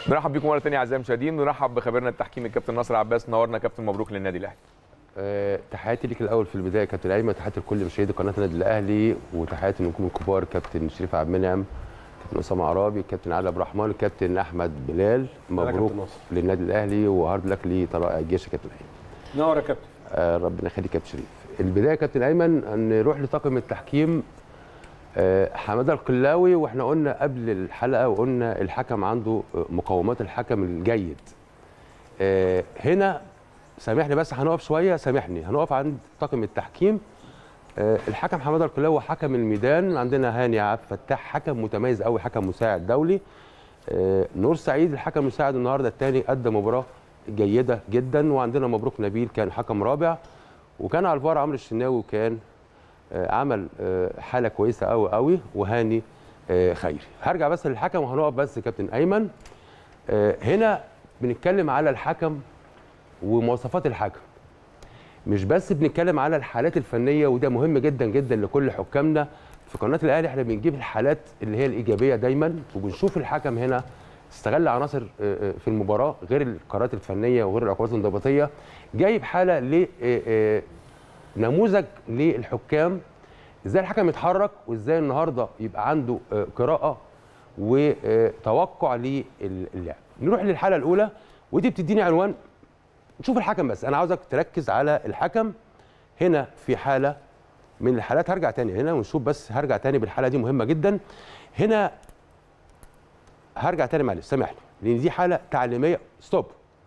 نرحب بيكم مره ثانيه اعزائي المشاهدين ونرحب بخبيرنا التحكيم الكابتن ناصر عباس نورنا كابتن مبروك للنادي الاهلي أه تحياتي ليك الاول في البدايه كابتن ايمن تحياتي لكل مشاهدي قناه النادي الاهلي وتحياتي للنجوم الكبار كابتن شريف عبد المنعم كابتن اسامه عرابي كابتن علي عبد الرحمن الكابتن احمد بلال مبروك للنادي الاهلي وهارد لك لطلائع الجيش يا كابتن ايمن نور يا كابتن آه ربنا يخليك يا كابتن شريف البدايه يا كابتن ايمن نروح لطاقم التحكيم آه حماده القلاوي واحنا قلنا قبل الحلقه وقلنا الحكم عنده مقومات الحكم الجيد آه هنا سامحني بس هنقف شويه سامحني هنقف عند طاقم التحكيم آه الحكم حماده القلاوي حكم الميدان عندنا هاني عبد الفتاح حكم متميز قوي حكم مساعد دولي آه نور سعيد الحكم المساعد النهارده الثاني قدم مباراه جيده جدا وعندنا مبروك نبيل كان حكم رابع وكان على الفار عمرو الشناوي كان آه عمل آه حاله كويسه قوي قوي وهاني آه خيري هرجع بس للحكم وهنقف بس كابتن ايمن هنا بنتكلم على الحكم ومواصفات الحكم مش بس بنتكلم على الحالات الفنيه وده مهم جدا جدا لكل حكامنا في قناه الاهلي احنا بنجيب الحالات اللي هي الايجابيه دايما وبنشوف الحكم هنا استغل عناصر في المباراه غير القرارات الفنيه وغير العقوبات الانضباطيه جايب حاله ل نموذج للحكام ازاي الحكم يتحرك وازاي النهارده يبقى عنده قراءه وتوقع للعب نروح للحاله الاولى ودي بتديني عنوان نشوف الحكم بس انا عاوزك تركز على الحكم هنا في حاله من الحالات هرجع تاني هنا ونشوف بس هرجع تاني بالحاله دي مهمه جدا هنا هرجع تاني معلش سامحني لان دي حاله تعليميه ستوب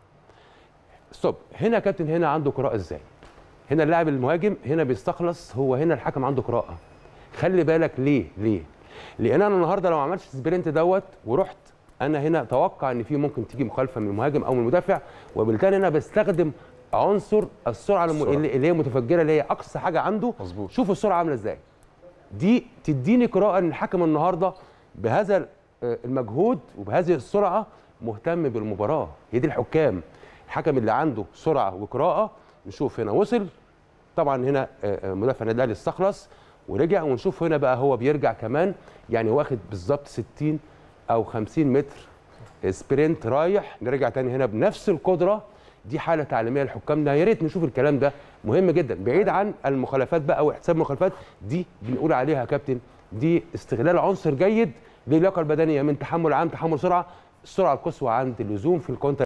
ستوب هنا يا كابتن هنا عنده قراءه ازاي هنا اللاعب المهاجم هنا بيستخلص هو هنا الحكم عنده قراءه خلي بالك ليه ليه لان انا النهارده لو ما عملتش سبرنت دوت ورحت انا هنا اتوقع ان في ممكن تيجي مخالفه من المهاجم او من المدافع وبالتالي انا بستخدم عنصر السرعه, السرعة. اللي هي متفجره اللي هي اقصى حاجه عنده مظبوط شوف السرعه عامله ازاي دي تديني قراءه ان الحكم النهارده بهذا المجهود وبهذه السرعه مهتم بالمباراه هي دي الحكام الحكم اللي عنده سرعه وقراءه نشوف هنا وصل طبعا هنا مدافع النادي الاهلي استخلص ورجع ونشوف هنا بقى هو بيرجع كمان يعني واخد بالظبط 60 او 50 متر سبرنت رايح نرجع تاني هنا بنفس القدره دي حاله تعليميه لحكامنا يا ريت نشوف الكلام ده مهم جدا بعيد عن المخالفات بقى او احتساب المخالفات دي بنقول عليها يا كابتن دي استغلال عنصر جيد للياقه البدنيه من تحمل عام تحمل سرعه السرعه القصوى عند اللزوم في الكونتر